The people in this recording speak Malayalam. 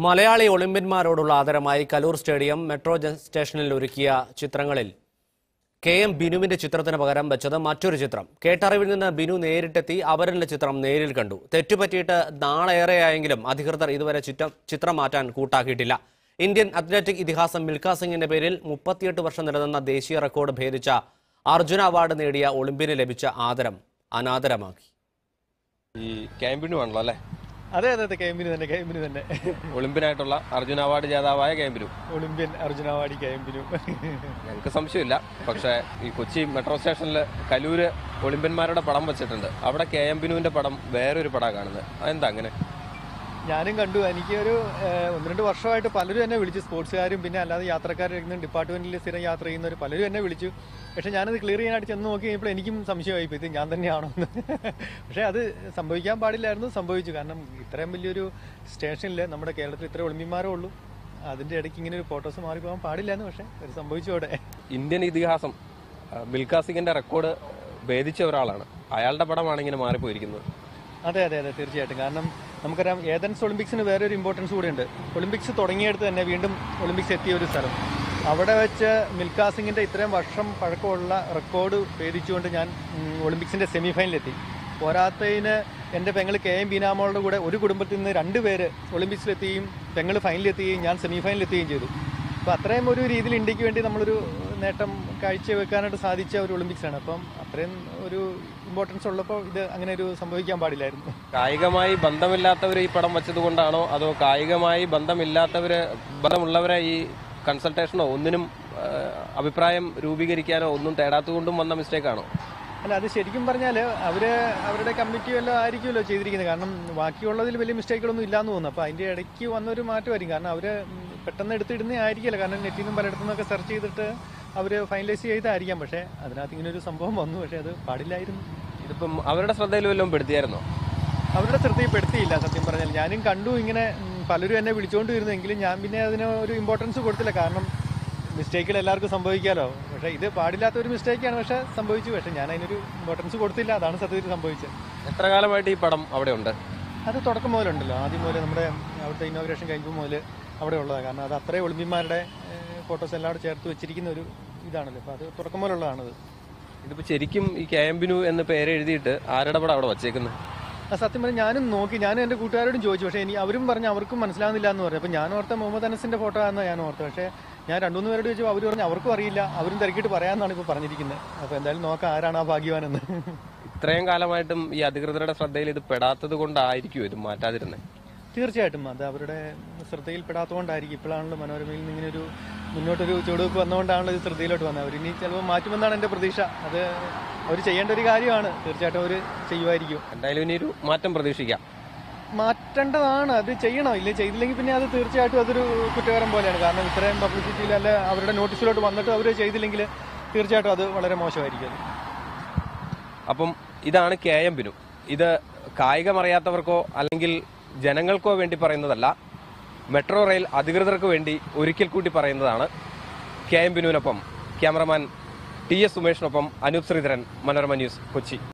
മലയാളി ഒളിമ്പ്യന്മാരോടുള്ള ആദരമായി കലൂർ സ്റ്റേഡിയം മെട്രോ ജ- സ്റ്റേഷനിൽ ഒരുക്കിയ ചിത്രങ്ങളിൽ കെ എം ബിനുവിന്റെ ചിത്രത്തിന് പകരം വെച്ചത് മറ്റൊരു ചിത്രം കേട്ടറിവിൽ നിന്ന് ബിനു നേരിട്ടെത്തി അവരന്റെ ചിത്രം നേരിൽ കണ്ടു തെറ്റുപറ്റിയിട്ട് നാളേറെയായെങ്കിലും അധികൃതർ ഇതുവരെ ചിത്രം ചിത്രം മാറ്റാൻ കൂട്ടാക്കിയിട്ടില്ല ഇന്ത്യൻ അത്ലറ്റിക് ഇതിഹാസം മിൽഖ സിംഗിന്റെ പേരിൽ മുപ്പത്തിയെട്ട് വർഷം നിലനിന്ന ദേശീയ റെക്കോർഡ് ഭേദിച്ച അർജുന അവാർഡ് നേടിയ ഒളിമ്പ്യന് ലഭിച്ച ആദരം അനാദരമാക്കി ഈ ക്യാമ്പിനു ആണല്ലോ അല്ലേ അതെ അതെ അതെ കെഎമ്പിന് തന്നെ കെഎമ്പിന് തന്നെ ഒളിമ്പ്യനായിട്ടുള്ള അർജുന അവാർഡ് ജേതാവായ ക്യാമ്പിനു ഒളിമ്പ്യൻ അർജുനവാടി കെഎമ്പിനും ഞങ്ങൾക്ക് സംശയമില്ല പക്ഷേ ഈ കൊച്ചി മെട്രോ സ്റ്റേഷനിൽ കലൂര് ഒളിമ്പ്യന്മാരുടെ പടം വെച്ചിട്ടുണ്ട് അവിടെ കെ എം ബിനുവിന്റെ പടം വേറൊരു പടം കാണുന്നത് അതെന്താ അങ്ങനെ ഞാനും കണ്ടു എനിക്ക് ഒരു ഏഹ്, ഒന്ന് രണ്ട് വർഷമായിട്ട് പലരും എന്നെ വിളിച്ചു സ്പോർട്സുകാരും പിന്നെ അല്ലാതെ യാത്രക്കാരും ഡിപ്പാർട്ട്മെന്റിൽ സ്ഥിരം യാത്ര ചെയ്യുന്നവർ പലരും എന്നെ വിളിച്ചു പക്ഷെ ഞാനത് ക്ലിയർ ചെയ്യാനായിട്ട് ചെന്ന് നോക്കി കഴിഞ്ഞപ്പോൾ എനിക്കും സംശയമായി പോയി, ഇത് ഞാൻ തന്നെയാണോ എന്ന് പക്ഷേ അത് സംഭവിക്കാൻ പാടില്ലായിരുന്നു സംഭവിച്ചു കാരണം ഇത്രയും വലിയൊരു സ്റ്റേഷനിൽ നമ്മുടെ കേരളത്തിൽ ഇത്ര ഒളിമ്പ്യന്മാരേ ഉള്ളൂ അതിന്റെ ഇടയ്ക്ക് ഇങ്ങനെ ഒരു ഫോട്ടോസ് മാറിപ്പോകാൻ പാടില്ലായിരുന്നു പക്ഷേ അത് സംഭവിച്ചു അവിടെ ഇന്ത്യൻ ഇതിഹാസം ആ, മിൽഖാ സിംഗിന്റെ റെക്കോർഡ് ഭേദിച്ച ഒരാളാണ് അയാളുടെ പടമാണ് ഇങ്ങനെ മാറിപ്പോയിരിക്കുന്നത് അതെ അതെ അതെ തീർച്ചയായിട്ടും കാരണം നമുക്കറിയാം ഏതൻസ് ഒളിമ്പിക്സിന് വേറെ ഒരു ഇമ്പോർട്ടൻസ് കൂടിയുണ്ട് ഒളിമ്പിക്സ് തുടങ്ങിയെടുത്ത് തന്നെ വീണ്ടും ഒളിമ്പിക്സ് എത്തിയ ഒരു സ്ഥലം അവിടെ വെച്ച് മിൽഖാ സിംഗിന്റെ ഇത്രയും വർഷം പഴക്കമുള്ള റെക്കോർഡ് ഭേദിച്ചുകൊണ്ട് ഞാൻ ഉം, ഒളിമ്പിക്സിന്റെ സെമി ഫൈനലിലെത്തി പോരാത്തതിന് എൻ്റെ പെങ്ങൾ കെ എം ബീനാമോളുടെ കൂടെ ഒരു കുടുംബത്തിൽ നിന്ന് രണ്ട് പേര് ഒളിമ്പിക്സിലെത്തുകയും പെങ്ങൾ ഫൈനലിലെത്തുകയും ഞാൻ സെമി ഫൈനലിലെത്തുകയും ചെയ്തു അപ്പോൾ അത്രയും ഒരു രീതിയിൽ ഇന്ത്യക്ക് വേണ്ടി നമ്മളൊരു നേട്ടം കാഴ്ചവെക്കാനായിട്ട് സാധിച്ച ഒരു ഒളിമ്പിക്സ് ആണ് അപ്പം അത്രയും ഒരു ഇമ്പോർട്ടൻസ് ഉള്ളപ്പോൾ ഇത് അങ്ങനെ ഒരു സംഭവിക്കാൻ പാടില്ലായിരുന്നു കായികമായി ബന്ധമില്ലാത്തവർ ഈ പടം വെച്ചത് കൊണ്ടാണോ അതോ കായികമായി ബന്ധമില്ലാത്തവര് ബന്ധമുള്ളവരെ ഈ കൺസൾട്ടേഷനോ ഒന്നിനും ആ, അഭിപ്രായം രൂപീകരിക്കാനോ ഒന്നും തേടാത്തതുകൊണ്ടും വന്ന മിസ്റ്റേക്കാണോ അല്ല അത് ശരിക്കും പറഞ്ഞാൽ അവർ അവരുടെ കമ്മിറ്റി വല്ലതും ആയിരിക്കുമല്ലോ ചെയ്തിരിക്കുന്നത് കാരണം ബാക്കിയുള്ളതിൽ വലിയ മിസ്റ്റേക്കുകളൊന്നും ഇല്ലാന്ന് തോന്നുന്നു അപ്പോൾ അതിൻ്റെ ഇടയ്ക്ക് വന്നൊരു മാറ്റമായിരിക്കും കാരണം അവർ പെട്ടെന്ന് എടുത്തിടുന്നേ ആയിരിക്കില്ല കാരണം നെറ്റിൽ നിന്നും പലയിടത്തു നിന്നൊക്കെ സെർച്ച് ചെയ്തിട്ട് അവർ ഫൈനലൈസ് ചെയ്തായിരിക്കാം പക്ഷേ അതിനകത്ത് ഇങ്ങനെ ഒരു സംഭവം വന്നു പക്ഷേ അത് പാടില്ലായിരുന്നു ഇതിപ്പം അവരുടെ ശ്രദ്ധയിൽ വല്ലതും പെടുത്തിയായിരുന്നോ അവരുടെ ശ്രദ്ധയിൽപ്പെടുത്തിയില്ല സത്യം പറഞ്ഞാൽ ഞാനും കണ്ടു ഇങ്ങനെ ഉം, പലരും എന്നെ വിളിച്ചുകൊണ്ട് വരുന്നെങ്കിലും ഞാൻ പിന്നെ അതിന് ഒരു ഇമ്പോർട്ടൻസ് കൊടുത്തില്ല കാരണം മിസ്റ്റേക്കുകൾ എല്ലാവർക്കും സംഭവിക്കാമല്ലോ പക്ഷേ ഇത് പാടില്ലാത്ത ഒരു മിസ്റ്റേക്കാണ് പക്ഷേ സംഭവിച്ചു പക്ഷേ ഞാൻ അതിനൊരു ഇമ്പോർട്ടൻസ് കൊടുത്തില്ല അതാണ് സത്യത്തിൽ സംഭവിച്ചത് എത്ര കാലമായിട്ട് ഈ പടം അവിടെ ഉണ്ട് അത് തുടക്കം മുതലുണ്ടല്ലോ ആദ്യം മുതൽ നമ്മുടെ അവിടുത്തെ ഇനോഗ്രേഷൻ കഴിയുമ്പോൾ മുതൽ അവിടെ ഉള്ളതാണ് കാരണം അത് അത്രയും ഒളിമ്പ്യന്മാരുടെ ഫോട്ടോസ് എല്ലാം അവിടെ ചേർത്ത് വെച്ചിരിക്കുന്ന ഒരു ഇതാണല്ലോ അപ്പോൾ അത് തുടക്കം മുതലുള്ളതാണത് ഇതിപ്പോ ശരിക്കും ഈ കെ എം ബിനു എന്ന് പേര് എഴുതിയിട്ട് ആരുടെ പടം അവിടെ വച്ചേക്കുന്നത് ആ സത്യം പറഞ്ഞാൽ ഞാനും നോക്കി ഞാനും എൻ്റെ കൂട്ടുകാരോടും ചോദിച്ചു പക്ഷേ ഇനി അവരും പറഞ്ഞു അവർക്കും മനസ്സിലാവുന്നില്ല എന്ന് പറഞ്ഞു അപ്പോൾ ഞാൻ ഓർത്ത മുഹമ്മദ് അനസിന്റെ ഫോട്ടോ ആണെന്ന് ഞാൻ ഓർത്തത് പക്ഷേ ഞാൻ രണ്ടു മൂന്ന് പേരോട് ചോദിച്ചു അവർ പറഞ്ഞു അവർക്കും അറിയില്ല അവരും തിരക്കിയിട്ട് പറയാമെന്നാണ് ഇപ്പോൾ പറഞ്ഞിരിക്കുന്നത് അപ്പോൾ എന്തായാലും നോക്കാം ആരാണ് ആ ഭാഗ്യവാനെന്ന് ഇത്രയും കാലമായിട്ടും ഈ അധികൃതരുടെ ശ്രദ്ധയിൽ ഇത് പെടാത്തത് കൊണ്ടായിരിക്കും ഇത് മാറ്റാതിരുന്നത് തീർച്ചയായിട്ടും അത് അവരുടെ ശ്രദ്ധയിൽപ്പെടാത്തതുകൊണ്ടായിരിക്കും ഇപ്പോഴാണല്ലോ മനോരമയിൽ നിന്ന് ഇങ്ങനെ ഒരു മുന്നോട്ടൊരു ചുവടുവെപ്പ് വന്നുകൊണ്ടാണല്ലോ ഇത് ശ്രദ്ധയിലോട്ട് വന്നത് അവരിനി ചിലപ്പോൾ മാറ്റുമെന്നാണ് എൻ്റെ പ്രതീക്ഷ അത് അവർ ചെയ്യേണ്ട ഒരു കാര്യമാണ് തീർച്ചയായിട്ടും അവർ ചെയ്യുമായിരിക്കും എന്തായാലും ഇനി ഒരു മാറ്റം പ്രതീക്ഷിക്കാം മാറ്റേണ്ടതാണ് അത് ചെയ്യണം ഇല്ലേ ചെയ്തില്ലെങ്കിൽ പിന്നെ അത് തീർച്ചയായിട്ടും അതൊരു കുറ്റകരം പോലെയാണ് കാരണം ഇത്രയും പബ്ലിസിറ്റിയിൽ അല്ല അവരുടെ നോട്ടീസിലോട്ട് വന്നിട്ട് അവർ ചെയ്തില്ലെങ്കിൽ തീർച്ചയായിട്ടും അത് വളരെ മോശമായിരിക്കും അത് അപ്പം ഇതാണ് കെ എം ബിനു ഇത് കായികമറിയാത്തവർക്കോ അല്ലെങ്കിൽ ജനങ്ങൾക്കോ വേണ്ടി പറയുന്നതല്ല മെട്രോ റെയിൽ അധികൃതർക്ക് വേണ്ടി ഒരിക്കൽ കൂടി പറയുന്നതാണ് കെ എം ബിനുവിനൊപ്പം ക്യാമറമാൻ ടി എസ് സുമേഷിനൊപ്പം അനൂപ് ശ്രീധരൻ മനോരമ ന്യൂസ് കൊച്ചി